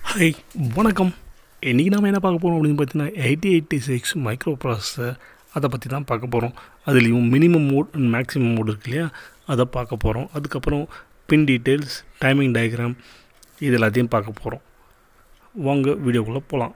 hi வணக்கம் இன்றைக்கி நாம் என்ன பார்க்க போகிறோம் அப்படின்னு பார்த்தீங்கன்னா eighty eighty six micro microprocessor அதை பற்றி தான் பார்க்க போகிறோம் அதுலேயும் minimum mode and maximum mode இருக்கு இல்லையா அதை பார்க்க போகிறோம் அதுக்கப்புறம் பின் டீட்டெயில்ஸ் டைமிங் டயக்ராம் இது எல்லாத்தையும் பார்க்க போகிறோம் வாங்க வீடியோக்குள்ளே போகலாம்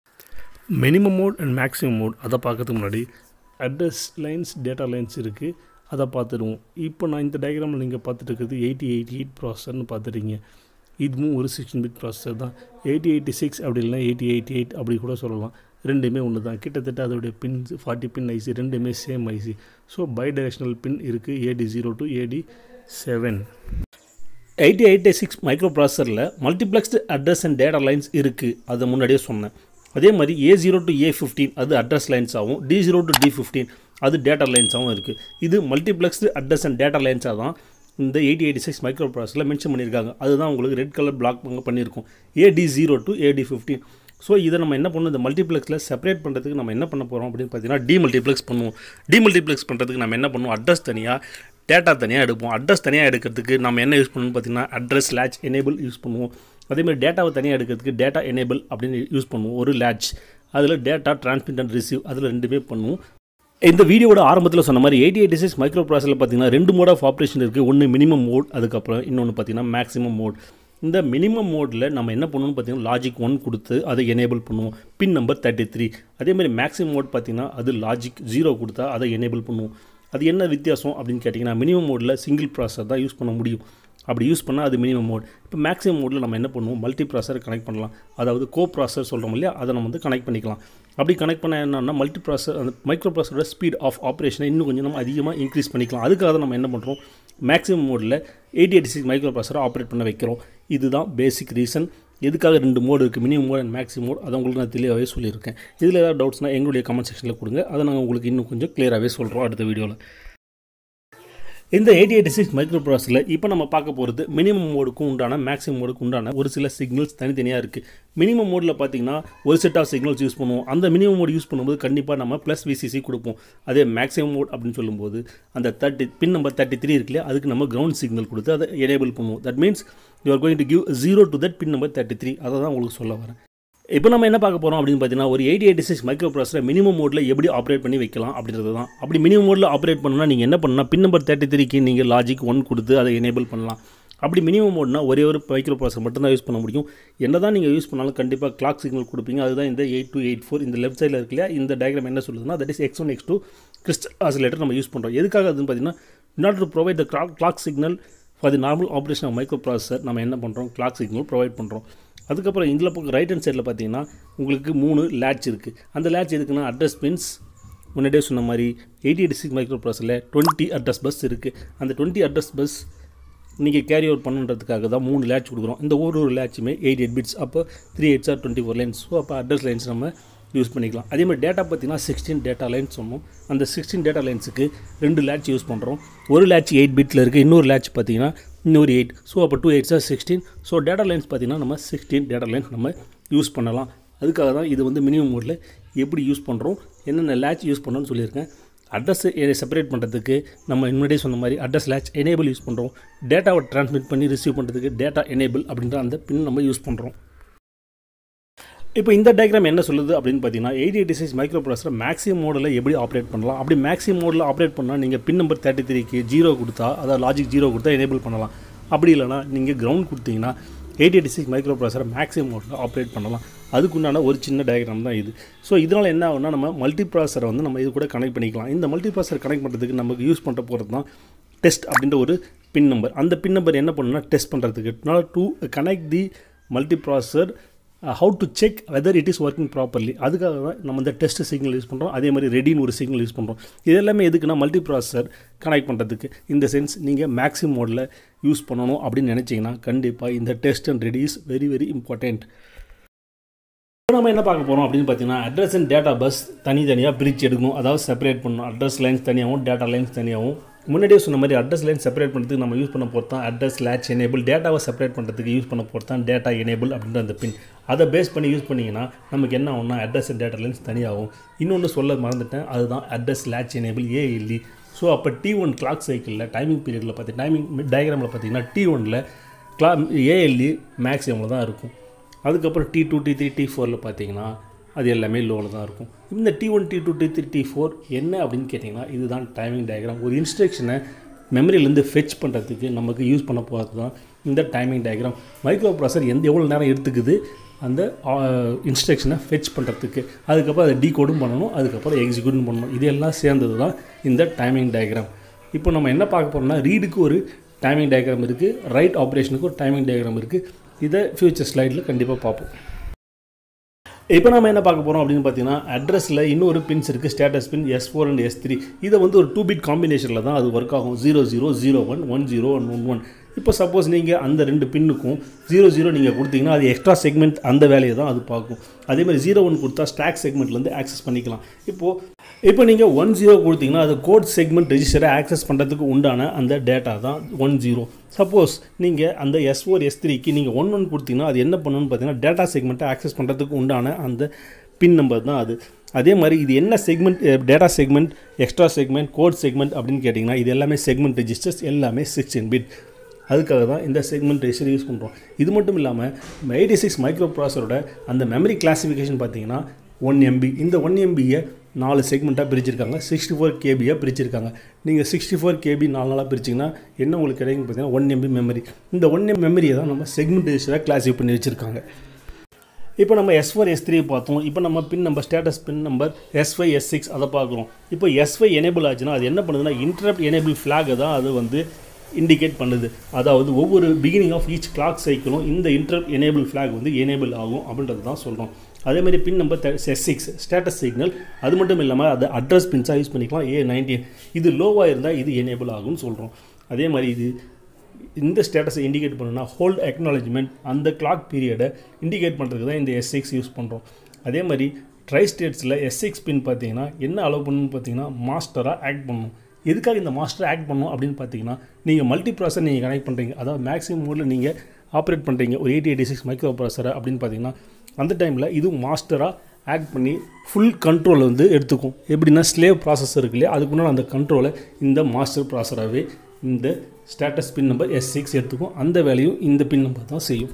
minimum mode and maximum mode அதை பார்க்கறதுக்கு முன்னாடி அட்ரஸ் லைன்ஸ் டேட்டா லைன்ஸ் இருக்குது அதை பார்த்துடுவோம் இப்போ நான் இந்த டயக்ராமில் நீங்கள் பார்த்துட்டு இருக்கிறது எயிட்டி எயிட்டி எயிட் ப்ராசஸர்னு பார்த்துட்டீங்க இதுவும் ஒரு சிக்ஸ்டின் பிட் ப்ராசஸர் தான் எயிட்டி எயிட்டி சிக்ஸ் அப்படி இல்லைனா எயிட்டி எயிட்டி எயிட் அப்படி கூட சொல்லலாம் ரெண்டுமே ஒன்று தான் கிட்டத்தட்ட அதோடைய பின் ஃபார்ட்டி பின் ஐசி ரெண்டுமே same IC so bidirectional pin இருக்குது AD zero to AD seven eighty eighty six micro ப்ராசஸரில் multiplexed address and data lines இருக்குது அதை முன்னாடியே சொன்னேன் அதே மாதிரி A zero to A fifteen அது அட்ரஸ் லைன்ஸாகவும் D zero to D fifteen அது டேட்டா லைன்ஸாகவும் இருக்குது இது மல்டிப்ளெக்ஸ்டு அட்ரஸ் அண்ட் டேட்டா லைன்ஸாக தான் இந்த எயிட்டி எயிட்டி சிக்ஸ் மைக்ரோ ப்ராசஸில் மென்ஷன் பண்ணியிருக்காங்க அதுதான் உங்களுக்கு ரெட் கலர் பிளாக் பண்ண பண்ணியிருக்கோம் AD zero to AD fifteen so இதை நம்ம என்ன பண்ணணும் இந்த மல்டிப்ளெக்ஸில் செப்பரேட் பண்ணுறதுக்கு நம்ம என்ன பண்ண போகிறோம் அப்படின்னு பார்த்தீங்கன்னா டிமல்டிப்ளெக்ஸ் பண்ணுவோம் டிமல்டிப்ளெக்ஸ் பண்ணுறதுக்கு நம்ம என்ன பண்ணுவோம் அட்ரஸ் தனியாக டேட்டா தனியாக எடுப்போம் அட்ரஸ் தனியாக எடுக்கிறதுக்கு நம்ம என்ன யூஸ் பண்ணணும்னு பார்த்தீங்கன்னா அட்ரஸ் லேட்ச் எனேபிள் யூஸ் பண்ணுவோம் அதேமாதிரி டேட்டாவை தனியாக எடுக்கிறதுக்கு டேட்டா எனேபிள் அப்படின்னு யூஸ் பண்ணுவோம் ஒரு லேட்ச் அதில் டேட்டா டிரான்ஸ்மிட் அண்ட் ரிசீவ் அதில் ரெண்டுமே பண்ணுவோம் இந்த வீடியோட ஆரம்பத்தில் சொன்ன மாதிரி எயிட்டி எயிட்டி சிக்ஸ் மைக்ரோ ப்ராசஸில் பார்த்தீங்கன்னா ரெண்டு மோட் ஆஃப் ஆப்ரேஷன் இருக்குது ஒன்று மினிமம் மோட் அதுக்கப்புறம் இன்னொன்று பார்த்தீங்கன்னா மேக்ஸிமம் மோட் இந்த மினிமம் மோடில் நம்ம என்ன பண்ணணும்னு பார்த்தீங்கன்னா லாஜிக் ஒன் கொடுத்து அதை எனேபிள் பண்ணுவோம் பின் நம்பர் தேர்ட்டி த்ரீ அதேமாதிரி மேக்ஸிமம் மோட் பார்த்தீங்கன்னா அது லாஜிக் ஜீரோ கொடுத்தா அதை எனேபிள் பண்ணுவோம் அது என்ன வித்தியாசம் அப்படின்னு கேட்டிங்கன்னா மினிமம் மோடில் சிங்கிள் ப்ராசஸர் தான் யூஸ் பண்ண முடியும் அப்படி யூஸ் பண்ணால் அது மினிமம் மோட் இப்போ மேக்ஸிமம் மோடில் நம்ம என்ன பண்ணுவோம் மல்டி ப்ராசர் கனெக்ட் பண்ணலாம் அதாவது கோ ப்ராசர் சொல்கிறோம் இல்லையா அதை நம்ம வந்து கனெக்ட் பண்ணிக்கலாம் அப்படி கனெக்ட் பண்ண என்னன்னா மல்டி ப்ராசர் அந்த மைக்ரோ ப்ராசரோட ஸ்பீட் ஆஃப் ஆப்ரேஷனை இன்னும் கொஞ்சம் நம்ம அதிகமாக இன்க்ரீஸ் பண்ணிக்கலாம் அதுக்காக தான் நம்ம என்ன பண்ணுறோம் மேக்ஸிமம் மோடில் எயிட்டி எயிட்டி சிக்ஸ் மைக்ரோ ப்ராசரை ஆப்ரேட் பண்ண வைக்கிறோம் இதுதான் பேசிக் ரீசன் எதுக்காக ரெண்டு மோடு இருக்குது minimum mode and maximum mode அதை உங்களுக்கு நான் தெளிவாகவே சொல்லியிருக்கேன் இதில் ஏதாவது டவுட்ஸ்னால் எங்களுடைய கமெண்ட் செக்ஷனில் கொடுங்க அதை நாங்கள் உங்களுக்கு இன்னும் கொஞ்சம் கிளியராகவே சொல்கிறோம் அடுத்த வீடியோவில் இந்த எயிட்டி எயிட்டி சிக்ஸ் மைக்ரோ ப்ராசஸில் இப்போ நம்ம பார்க்க போகிறது மினிமம் மோடுக்கும் உண்டான மேக்ஸிமம் மோடுக்கு உண்டான ஒரு சில சிக்னல்ஸ் தனித்தனியாக இருக்குது மினிமம் மோடில் பார்த்தீங்கன்னா ஒரு செட் ஆஃப் சிக்னல்ஸ் யூஸ் பண்ணுவோம் அந்த மினிமம் மோட் யூஸ் பண்ணும்போது கண்டிப்பாக நம்ம ப்ளஸ் விசிசி கொடுப்போம் அதே மேக்ஸிமம் மோட் அப்படின்னு சொல்லும்போது அந்த thirty pin number thirty three இருக்குல்லையா அதுக்கு நம்ம கிரவுண்ட் சிக்னல் கொடுத்து அதை எனேபிள் பண்ணுவோம் that means you are going to give zero to that pin number thirty three அதை தான் உங்களுக்கு சொல்ல வரேன் இப்போ நம்ம என்ன பார்க்க போகிறோம் அப்படின்னு பார்த்தீங்கன்னா ஒரு எயிட்டி எயிட்டி சிக்ஸ் மைக்ரோ ப்ராசரை மினிமம் மோடில் எப்படி ஆப்ரேட் பண்ணி வைக்கலாம் அப்படின்றது தான் அப்படி மினிமம் மோடில் ஆப்ரேட் பண்ணணும்னா நீங்கள் என்ன பண்ணலாம் பின் நம்பர் தேர்ட்டி த்ரீக்கு நீங்கள் லாஜிக் ஒன் கொடுத்து அதை எனேபிள் பண்ணலாம் அப்படி மினிமம் மோட்னா ஒரே ஒரு மைக்ரோ ப்ராசர் மட்டும்தான் யூஸ் பண்ண முடியும் என்ன தான் நீங்கள் யூஸ் பண்ணாலும் கண்டிப்பாக கிளாக் சிக்னல் கொடுப்பீங்க அதுதான் இந்த எயிட் டூ எயிட் ஃபோர் இந்த லெஃப்ட் சைடில் இருக்கு இல்லையா இந்த டயக்ராம் என்ன சொல்லுதுன்னா that is X one X two crystal oscillator நம்ம யூஸ் பண்ணுறோம் எதுக்காக அதுன்னு பார்த்தீங்கன்னா not to provide the clock clock signal for the normal operation of microprocessor நம்ம என்ன பண்ணுறோம் கிளாக் சிக்னல் ப்ரொவைட் பண்ணுறோம் அதுக்கப்புறம் இதில் பக்கம் ரைட் ஹேண்ட் சைடில் பார்த்தீங்கன்னா உங்களுக்கு மூணு லேட்ச் இருக்குது அந்த லேட்ச் எதுக்குன்னா அட்ரஸ் பின்ஸ் முன்னாடியே சொன்ன மாதிரி எயிட்டி எயிட்டி சிக்ஸ் மைக்ரோ ப்ராசரில் டுவெண்ட்டி அட்ரஸ் பஸ் இருக்குது அந்த டுவெண்ட்டி அட்ரஸ் பஸ் நீங்கள் கேரி ஓவர் பண்ணுன்றதுக்காக தான் மூணு லேட்ச் கொடுக்குறோம் இந்த ஒரு ஒரு லேட்சுமே எயிட் எயிட் பிட்ஸ் அப்போ three eights are twenty four lines so அப்போ அட்ரஸ் லைன்ஸ் நம்ம யூஸ் பண்ணிக்கலாம் அதே மாதிரி டேட்டா பார்த்தீங்கன்னா சிக்ஸ்டீன் டேட்டா லைன்ஸ் சொன்னோம் அந்த சிக்ஸ்டீன் டேட்டா லைன்ஸுக்கு ரெண்டு லேட்ச் யூஸ் பண்ணுறோம் ஒரு லேட்ச் எயிட் பிட்டில் இருக்குது இன்னொரு லேட்ச் பார்த்தீங்கன்னா இன்னொரு எயிட் ஸோ அப்போ two eights are sixteen so data lines பார்த்தீங்கன்னா நம்ம சிக்ஸ்டீன் டேட்டா லைன்ஸ் நம்ம யூஸ் பண்ணலாம் அதுக்காக தான் இது வந்து மினிமம் மோடில் எப்படி யூஸ் பண்ணுறோம் என்னென்ன லேட்ச் யூஸ் பண்ணோன்னு சொல்லியிருக்கேன் அட்ரஸ் செப்பரேட் பண்ணுறதுக்கு நம்ம முன்னாடியே சொன்ன மாதிரி அட்ரஸ் லேட்ச் எனேபிள் யூஸ் பண்ணுறோம் டேட்டாவை ட்ரான்ஸ்மிட் பண்ணி ரிசீவ் பண்ணுறதுக்கு டேட்டா எனேபிள் அப்படின்ற அந்த பின் நம்ம யூஸ் பண்ணுறோம் இப்போ இந்த டயக்ராம் என்ன சொல்லுது அப்படின்னு பார்த்தீங்கன்னா eight eighty six microprocessor maximum மோடில் எப்படி ஆப்ரேட் பண்ணலாம் அப்படி மேக்ஸிமம் மோடில் ஆப்ரேட் பண்ணால் நீங்கள் பின் நம்பர் தேர்ட்டி த்ரீக்கு ஜீரோ கொடுத்தா அதாவது லாஜிக் ஜீரோ கொடுத்தா எனேபிள் பண்ணலாம் அப்படி இல்லைனா நீங்கள் கிரவுண்ட் கொடுத்தீங்கன்னா எயிட் எயிட்டி சிக்ஸ் மைக்ரோ ப்ராசரை மேக்ஸிமம் மோடில் ஆப்ரேட் பண்ணலாம் அதுக்குண்டான ஒரு சின்ன டயக்ராம் தான் இது ஸோ இதனால் என்ன ஆகும்னா நம்ம மல்டி ப்ராசரை வந்து நம்ம இது கூட கனெக்ட் பண்ணிக்கலாம் இந்த மல்டி ப்ராசர் கனெக்ட் பண்ணுறதுக்கு நமக்கு யூஸ் பண்ணுற போகிறது தான் டெஸ்ட் அப்படின்ற ஒரு பின் நம்பர் அந்த பின் நம்பர் என்ன பண்ணுன்னா டெஸ்ட் பண்ணுறதுக்கு to connect the multiprocessor how to check whether it is working properly அதுக்காக தான் நம்ம இந்த டெஸ்ட் சிக்னல் யூஸ் பண்ணுறோம் அதே மாதிரி ரெடின்னு ஒரு சிக்னல் யூஸ் பண்ணுறோம் இது எல்லாமே எதுக்குன்னா மல்டி ப்ராசஸர் கனெக்ட் பண்ணுறதுக்கு இந்த சென்ஸ் நீங்கள் மேக்ஸிமம் மோடில் யூஸ் பண்ணணும் அப்படின்னு நினச்சிங்கன்னா கண்டிப்பாக இந்த test and ready is very very important இப்போ நம்ம என்ன பார்க்க போகிறோம் அப்படின்னு பார்த்தீங்கன்னா அட்ரஸ் அண்ட் டேட்டா பஸ் தனித்தனியாக பிரித்து எடுக்கணும் அதாவது செப்பரேட் பண்ணணும் அட்ரஸ் லைன்ஸ் தனியாகவும் டேட்டா லைன்ஸ் தனியாகவும் முன்னாடியே சொன்ன மாதிரி அட்ரஸ் லைன் செப்பரேட் பண்ணுறதுக்கு நம்ம யூஸ் பண்ண போகிறது தான் அட்ரஸ் லேட்ச் எனேபிள் டேட்டாவை செப்பரேட் பண்ணுறதுக்கு யூஸ் பண்ண போகிறது தான் டேட்டா எனேபிள் அப்படின்ற அந்த பின் அதை பேஸ் பண்ணி யூஸ் பண்ணிங்கன்னா நமக்கு என்ன ஆகும்னா அட்ரஸ் அண்ட் டேட்டா லைன்ஸ் தனியாகும் இன்னொன்று சொல்ல மறந்துட்டேன் அதுதான் address latch enable ALE so அப்போ டி ஒன் கிளாக் சைக்கிளில் டைமிங் பீரியடில் பார்த்தி டைமிங் டயக்ராமில் பார்த்தீங்கன்னா டி ஒனில் கிளா ஏஎல்இ மேக்ஸிமில் தான் இருக்கும் அதுக்கப்புறம் T two T three T ஃபோரில் பார்த்தீங்கன்னா அது எல்லாமே லோவில் தான் இருக்கும் இந்த T one T two T three T four என்ன அப்படின்னு கேட்டிங்கன்னா இதுதான் டைமிங் டயக்ராம் ஒரு இன்ஸ்ட்ரக்ஷனை மெமரியிலேருந்து ஃபெச் பண்ணுறதுக்கு நமக்கு யூஸ் பண்ண போகிறது தான் இந்த டைமிங் டயக்ராம் மைக்ரோ ப்ராசர் எந்த எவ்வளோ நேரம் எடுத்துக்குது அந்த இன்ஸ்ட்ரக்ஷனை ஃபெச் பண்ணுறதுக்கு அதுக்கப்புறம் அதை டீகோடும் பண்ணணும் அதுக்கப்புறம் எக்ஸிக்யூட்டும் பண்ணணும் இதெல்லாம் சேர்ந்தது தான் இந்த டைமிங் டயக்ராம் இப்போ நம்ம என்ன பார்க்க போகிறோம்னா ரீடுக்கு ஒரு டைமிங் டயக்ராம் இருக்குது ரைட் ஆப்ரேஷனுக்கு ஒரு டைமிங் டயக்ராம் இருக்குது இதை ஃபியூச்சர் ஸ்லைடில் கண்டிப்பாக பார்ப்போம் இப்போ நம்ம என்ன பார்க்க போகிறோம் அப்படின்னு பார்த்தீங்கன்னா அட்ரஸில் இன்னொரு பின்ஸ் இருக்குது status pin S four and S three இதை வந்து ஒரு டூ பிட் காம்பினேஷனில் தான் அது ஒர்க் ஆகும் zero zero zero one one zero one one one இப்போ சப்போஸ் நீங்கள் அந்த ரெண்டு பின்னுக்கும் ஜீரோ ஜீரோ நீங்கள் கொடுத்தீங்கன்னா அது எக்ஸ்ட்ரா செக்மெண்ட் அந்த வேலையை தான் அது பார்க்கும் அதே மாதிரி ஜீரோ ஒன் கொடுத்தா ஸ்டாக் செக்மெண்ட்லேருந்து ஆக்சஸ் பண்ணிக்கலாம் இப்போது இப்போ நீங்கள் ஒன் ஜீரோ கொடுத்தீங்கன்னா அது கோட் செக்மெண்ட் ரெஜிஸ்டரை ஆக்சஸ் பண்ணுறதுக்கு உண்டான அந்த டேட்டா தான் ஒன் ஜீரோ சப்போஸ் நீங்கள் அந்த எஸ் ஃபோர் எஸ் த்ரீக்கு நீங்கள் ஒன் ஒன் கொடுத்தீங்கன்னா அது என்ன பண்ணணும்னு பார்த்தீங்கன்னா டேட்டா செக்மெண்ட்டை ஆக்சஸ் பண்ணுறதுக்கு உண்டான அந்த பின் நம்பர் தான் அது அதே மாதிரி இது என்ன segment data segment extra segment code segment அப்படின்னு கேட்டிங்கன்னா இது எல்லாமே செக்மெண்ட் ரெஜிஸ்டர்ஸ் எல்லாமே சிக்ஸ்டீன் பிட் அதுக்காக தான் இந்த செக்மெண்ட் ரெஜிஸ்டர் யூஸ் பண்ணுறோம் இது மட்டும் இல்லாமல் எயிட்டி சிக்ஸ் மைக்ரோ ப்ராசரோட அந்த மெமரி கிளாஸிஃபிகேஷன் பார்த்தீங்கன்னா ஒன் எம்பி இந்த ஒன் எம்பியை நாலு செக்மெண்ட்டாக பிரிச்சிருக்காங்க சிக்ஸ்டி ஃபோர் கேபியாக பிரிச்சிருக்காங்க நீங்கள் சிக்ஸ்டி ஃபோர் கேபி நாலு நாளாக பிரிச்சிங்கன்னா என்ன உங்களுக்கு கிடைக்கும் பார்த்தீங்கன்னா ஒன் எம்பி மெமரி இந்த ஒன் எம்பி மெமரியை தான் நம்ம செக்மெண்ட் ரெஜிஸ்டராக கிளாஸிஃபை பண்ணி வச்சுருக்காங்க இப்போ நம்ம எஸ் ஃபோர் எஸ் த்ரீ பார்த்தோம் இப்போ நம்ம pin number status pin number S five S six அதை பார்க்குறோம் இப்போ எஸ் ஃபைவ் எனேபிள் ஆச்சுன்னா அது என்ன பண்ணுதுன்னா இன்டரப்ட் எனேபிள் ஃப்ளாகை தான் அது வந்து இண்டிகேட் பண்ணுது அதாவது ஒவ்வொரு பிகினிங் ஆஃப் ஈச் கிளாக் சைக்கிளும் இந்த இன்டரப்ட் எனேபிள் ஃப்ளாக் வந்து எனேபிள் ஆகும் அப்படின்றது தான் சொல்கிறோம் அதே மாதிரி pin number S six status signal அது மட்டும் இல்லாமல் அது அட்ரஸ் பின்ஸாக யூஸ் பண்ணிக்கலாம் ஏ நைன்டீன் இது லோவாக இருந்தால் இது எனேபிள் ஆகும்னு சொல்கிறோம் அதே மாதிரி இது இந்த ஸ்டேட்டஸை இண்டிகேட் பண்ணுன்னா ஹோல்ட் அக்னாலஜ்மெண்ட் அந்த கிளாக் பீரியடை இண்டிகேட் பண்ணுறதுக்கு தான் இந்த எஸ் சிக்ஸ் யூஸ் பண்ணுறோம் அதே மாதிரி ட்ரை ஸ்டேட்ஸில் எஸ் சிக்ஸ் பின் பார்த்தீங்கன்னா என்ன அலோவ் பண்ணணும்னு பார்த்தீங்கன்னா மாஸ்டராக ஆக்ட் பண்ணணும் எதுக்காக இந்த மாஸ்டர் ஆக்ட் பண்ணணும் அப்படின்னு பார்த்தீங்கன்னா நீங்கள் மல்டி ப்ராசர் நீங்கள் கனெக்ட் பண்ணுறீங்க அதாவது மேக்ஸிமம் மோடில் நீங்கள் ஆப்ரேட் பண்ணுறீங்க ஒரு எயிட்டி எயிட்டி சிக்ஸ் மைக்ரோ ப்ராசரை அப்படின்னு பார்த்தீங்கன்னா அந்த டைமில் இது மாஸ்டராக ஆக்ட் பண்ணி ஃபுல் கண்ட்ரோல் வந்து எடுத்துக்கும் எப்படின்னா ஸ்லேவ் ப்ராசஸ் இருக்கு இல்லையா அதுக்குன்னு அந்த கண்ட்ரோலை இந்த மாஸ்டர் ப்ராசராகவே இந்த status pin number S six எடுத்துக்கும் அந்த வேலையும் இந்த பின் நம்பர் தான் செய்யும்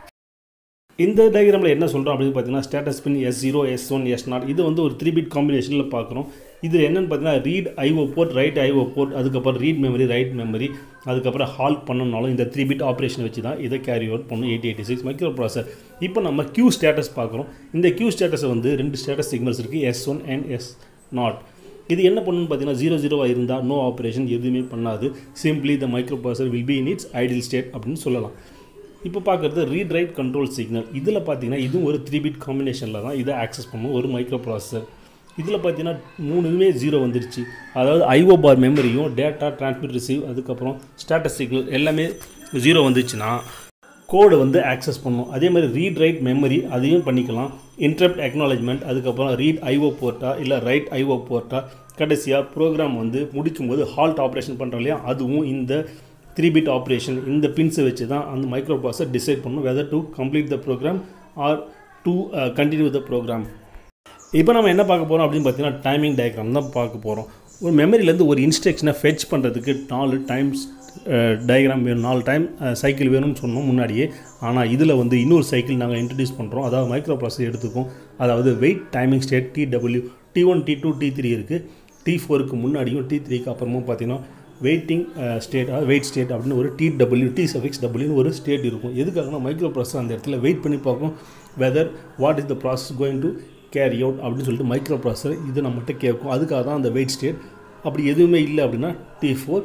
இந்த டயக்ராமில் என்ன சொல்கிறோம் அப்படின்னு பார்த்தீங்கன்னா status pin S zero S one S not இது வந்து ஒரு த்ரீ பிட் காம்பினேஷனில் பார்க்குறோம் இது என்னென்னு பார்த்தீங்கன்னா read IO port write IO port அதுக்கப்புறம் ரீட் மெமரி ரைட் மெமரி அதுக்கப்புறம் ஹால் பண்ணணும்னாலும் இந்த த்ரீ பிட் ஆப்ரேஷன் வச்சு தான் இதை கேரி அவுட் பண்ணும் eighty eighty six microprocessor இப்போ நம்ம கியூ ஸ்டேட்டஸ் பார்க்குறோம் இந்த கியூ ஸ்டேட்டஸை வந்து ரெண்டு ஸ்டேட்டஸ் சிக்னல்ஸ் இருக்குது S one and S not இது என்ன பண்ணணும்னு பார்த்தீங்கன்னா ஜீரோ ஜீரோவாக இருந்தால் நோ ஆப்ரேஷன் எதுவுமே பண்ணாது simply the microprocessor will be in its ideal state அப்படின்னு சொல்லலாம் இப்போ பார்க்குறது ரீட் ரைட் கண்ட்ரோல் சிக்னல் இதில் பார்த்தீங்கன்னா இதுவும் ஒரு த்ரீ பிட் காம்பினேஷனில் தான் இதை ஆக்சஸ் பண்ணும் ஒரு மைக்ரோ ப்ராசஸர் இதில் பார்த்தீங்கன்னா மூணுமே ஜீரோ வந்துருச்சு அதாவது ஐஓ பார் மெமரியும் டேட்டா டிரான்ஸ்மிட் ரிசீவ் அதுக்கப்புறம் ஸ்டேட்டஸ் சிக்னல் எல்லாமே ஜீரோ வந்துச்சுன்னா கோடு வந்து ஆக்சஸ் பண்ணும் அதே மாதிரி ரீட் ரைட் மெமரி அதையும் பண்ணிக்கலாம் இன்டரப்ட் அக்னாலஜ்மெண்ட் அதுக்கப்புறம் ரீட் ஐஓ போர்ட்டா இல்லை ரைட் ஐஓ போர்ட்டா கடைசியாக ப்ரோக்ராம் வந்து முடிக்கும்போது ஹால்ட் ஆப்ரேஷன் பண்ணுறோம் இல்லையா அதுவும் இந்த த்ரீ பிட் ஆப்ரேஷன் இந்த பின்ஸை வச்சு தான் அந்த மைக்ரோ ப்ராசர் டிசைட் பண்ணும் whether to complete the program or to continue the program இப்போ நம்ம என்ன பார்க்க போகிறோம் அப்படின்னு பார்த்தீங்கன்னா டைமிங் டயக்ராம் தான் பார்க்க போகிறோம் ஒரு மெமரியிலேருந்து ஒரு இன்ஸ்ட்ரக்ஷனை ஃபெச் பண்ணுறதுக்கு நாலு டைம்ஸ் டயக்ராம் வேணும் நாலு டைம் சைக்கிள் வேணும்னு சொன்னோம் முன்னாடியே ஆனால் இதில் வந்து இன்னொரு சைக்கிள் நாங்கள் இன்ட்ரடியூஸ் பண்ணுறோம் அதாவது மைக்ரோ ப்ராசர் எடுத்துக்கும் அதாவது wait timing state T W T one T two T three இருக்குது டி ஃபோருக்கு முன்னாடியும் டி த்ரீக்கு அப்புறமும் பார்த்தீங்கன்னா வெயிட்டிங் ஸ்டேட் வெயிட் ஸ்டேட் அப்படின்னு ஒரு டி டபிள்யூ டி சஃபிக்ஸ் டபிள்யூன்னு ஒரு ஸ்டேட் இருக்கும் எதுக்காகனா மைக்ரோ ப்ராசஸ் அந்த இடத்துல வெயிட் பண்ணி பார்க்கும் whether what is the process going to carry out அப்படின்னு சொல்லிட்டு மைக்ரோ ப்ராசர் இது நம்மகிட்ட கேட்கும் அதுக்காக தான் அந்த வெயிட் ஸ்டேட் அப்படி எதுவுமே இல்லை அப்படின்னா T four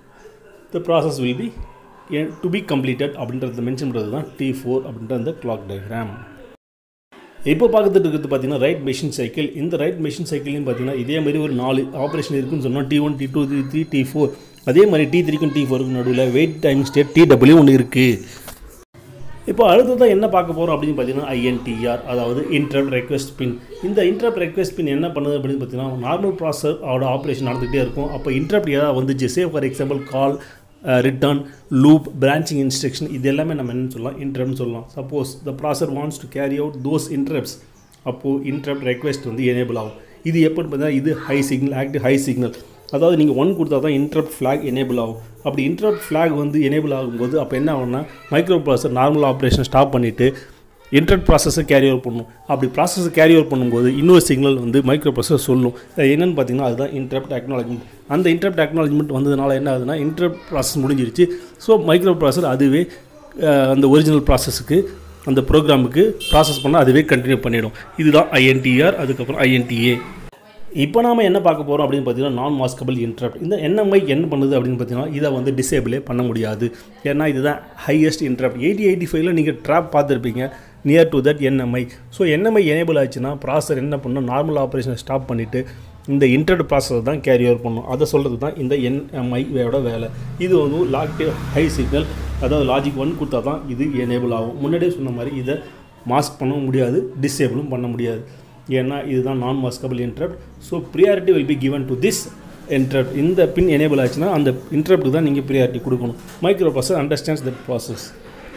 the process will be to be completed அப்படின்றத மென்ஷன் பண்ணுறது தான் டி ஃபோர் அப்படின்ற அந்த கிளாக் டயக்ராம் இப்போ பார்த்துட்டு இருக்கிறது பார்த்தீங்கன்னா ரைட் மெஷின் சைக்கிள் இந்த ரைட் மெஷின் சைக்கிளையும் பார்த்தீங்கன்னா இதே மாதிரி ஒரு நாலு ஆப்ரேஷன் இருக்குன்னு சொன்னால் T one T two T three T four அதே மாதிரி டி த்ரீக்கும் டி ஃபோருக்கும் நடுவில் wait time state T W ஒன்று இருக்குது இப்போ அடுத்ததான் என்ன பார்க்க போகிறோம் அப்படின்னு பார்த்தீங்கன்னா ஐஎன்டிஆர் அதாவது இன்டரப்ட் ரெக்வெஸ்ட் பின் இந்த இன்டரப்ட் ரெக்வெஸ்ட் பின் என்ன பண்ணுது அப்படின்னு பார்த்தீங்கன்னா நார்மல் ப்ராசர் அவரோட ஆப்ரேஷன் நடந்துகிட்டே இருக்கும் அப்போ இன்டரப்ட் ஏதாவது வந்துச்சு say for example call return loop branching instruction இது எல்லாமே நம்ம என்னன்னு சொல்லலாம் இன்டரப்ட்னு சொல்லலாம் suppose the processor wants to carry out those interrupts அப்போது இன்டரப்ட் ரெக்வெஸ்ட் வந்து எனேபிள் ஆகும் இது எப்படின்னு பார்த்தீங்கன்னா இது high signal active high signal அதாவது நீங்கள் ஒன் கொடுத்தா தான் இன்டரப்ட் ஃப்ளாக் எனேபிள் ஆகும் அப்படி இன்டரப்ட் ஃப்ளாக் வந்து எனேபிள் ஆகும்போது அப்போ என்ன ஆகும்னா micro processor normal operation stop பண்ணிவிட்டு இன்டர்நெட் ப்ராசஸை கேரி ஓவர் பண்ணும் அப்படி ப்ராசஸை கேரி ஓவர் பண்ணும்போது இன்னொரு சிக்னல் வந்து மைக்ரோ ப்ராசஸர் சொல்லும் அது என்னென்னு பார்த்தீங்கன்னா அதுதான் இன்டரப்ட் அக்னாலஜ்மெண்ட் அந்த இன்டரப்ட் அக்னாலஜ்மெண்ட் வந்ததுனால என்ன ஆகுதுன்னா இன்டரப்ட் ப்ராசஸ் முடிஞ்சிருச்சு ஸோ மைக்ரோ ப்ராசஸர் அதுவே அஹ், அந்த ஒரிஜினல் ப்ராசஸுக்கு அந்த ப்ரோக்ராமுக்கு ப்ராசஸ் பண்ண அதுவே கண்டினியூ பண்ணிடும் இதுதான் ஐஎன்டிஆர் அதுக்கப்புறம் ஐஎன்டிஏ இப்போ நாம என்ன பார்க்க போகிறோம் அப்படின்னு பார்த்தீங்கன்னா நான் மாஸ்கபிள் இன்டரப்ட் இந்த என்எம்ஐ என்ன பண்ணுது அப்படின்னு பார்த்தீங்கன்னா இதை வந்து டிசேபிளே பண்ண முடியாது ஏன்னா இதுதான் ஹையஸ்ட் இன்டரப்ட் எயிட்டி எயிட்டி ஃபைவ்ல நீங்கள் ட்ராப் பார்த்துருப்பீங்க near to that NMI so NMI enable ஆச்சுன்னா ப்ராசர் என்ன பண்ணும் நார்மல் ஆப்ரேஷனை ஸ்டாப் பண்ணிவிட்டு இந்த இன்டர்நெட் ப்ராசஸ் தான் கேரி ஓவர் பண்ணும் அதை சொல்கிறது தான் இந்த என்எம்ஐயோட வேலை இது வந்து லாக் ஹை சிக்னல் அதாவது லாஜிக் ஒன் கொடுத்தா தான் இது எனேபிள் ஆகும் முன்னாடியே சொன்ன மாதிரி இதை மாஸ்க் பண்ண முடியாது டிசேபிளும் பண்ண முடியாது ஏன்னா இதுதான் non maskable interrupt so priority will be given to this interrupt இந்த பின் எனேபிள் ஆச்சுன்னா அந்த இன்டரப்ட்டுக்கு தான் நீங்கள் ப்ரியாரிட்டி கொடுக்கணும் micro process understands that process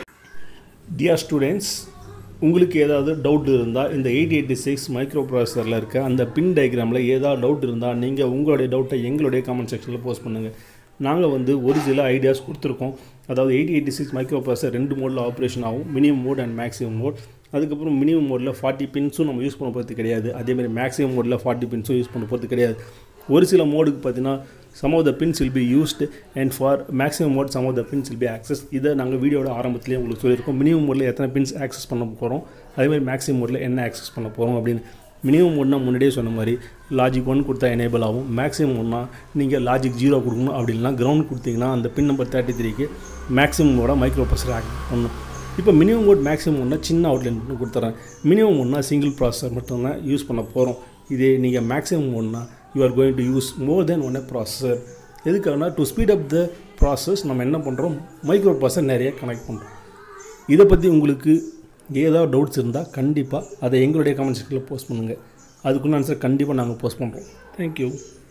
dear students உங்களுக்கு ஏதாவது டவுட் இருந்தால் இந்த எயிட் எயிட்டி சிக்ஸ் மைக்ரோ ப்ராசஸரில் இருக்க அந்த பின் டயக்ராமில் ஏதாவது டவுட் இருந்தால் நீங்கள் உங்களுடைய டவுட்டை எங்களுடைய கமெண்ட் செக்ஷனில் போஸ்ட் பண்ணுங்கள் நாங்கள் வந்து ஒரு சில ஐடியாஸ் கொடுத்துருக்கோம் அதாவது eighty eighty six micro processor ரெண்டு மோடில் ஆப்ரேஷன் ஆகும் minimum mode and maximum mode அதுக்கப்புறம் மினிமம் மோடில் ஃபார்ட்டி பின்ஸும் நம்ம யூஸ் பண்ண போகிறது கிடையாது அதேமாதிரி மேக்ஸிமம் மோடில் ஃபார்ட்டி பின்ஸும் யூஸ் பண்ண போகிறது கிடையாது ஒரு சில மோடுக்கு பார்த்தீங்கன்னா some of the pins will be used and for maximum mode some of the pins will be access இதை நாங்கள் வீடியோட ஆரம்பத்திலேயே உங்களுக்கு சொல்லியிருக்கோம் மினிமம் மோடில் எத்தனை பின்ஸ் ஆக்சஸ் பண்ண போகிறோம் அதேமாதிரி மேக்ஸிமம் மோடில் என்ன ஆக்சஸ் பண்ண போகிறோம் அப்படின்னு மினிமம் ஒன்றா முன்னாடியே சொன்ன மாதிரி லாஜிக் ஒன் கொடுத்தா எனேபிள் ஆகும் மேக்ஸிமம் ஒன்றா நீங்கள் லாஜிக் ஜீரோ கொடுக்கணும் அப்படின்னா கிரவுண்ட் கொடுத்தீங்கன்னா அந்த பின் நம்பர் தேர்ட்டி த்ரீக்கு மேக்ஸிமமோட மைக்ரோ ப்ராசஸர் ஆக்ட் பண்ணணும் இப்போ மினிமம் மோட் மேக்ஸிமம் ஒன்றா சின்ன அவுட்லைன் மட்டும் கொடுத்துறேன் மினிமம் ஒன்றா சிங்கிள் ப்ராசஸர் மட்டும்தான் யூஸ் பண்ண போகிறோம் இதே நீங்கள் மேக்ஸிமம் ஒன்றா you are going to use more then one processor எதுக்காகனா to speed up the process நம்ம என்ன பண்ணுறோம் மைக்ரோ ப்ராசஸர் நிறைய கனெக்ட் பண்ணுறோம் இதை பற்றி உங்களுக்கு ஏதாவது டவுட்ஸ் இருந்தால் கண்டிப்பாக அதை எங்களுடைய கமெண்ட் செக்ஷனில் போஸ்ட் பண்ணுங்கள் அதுக்குன்னு ஆன்சர் கண்டிப்பாக நாங்கள் போஸ்ட் பண்ணுறோம் தேங்க்யூ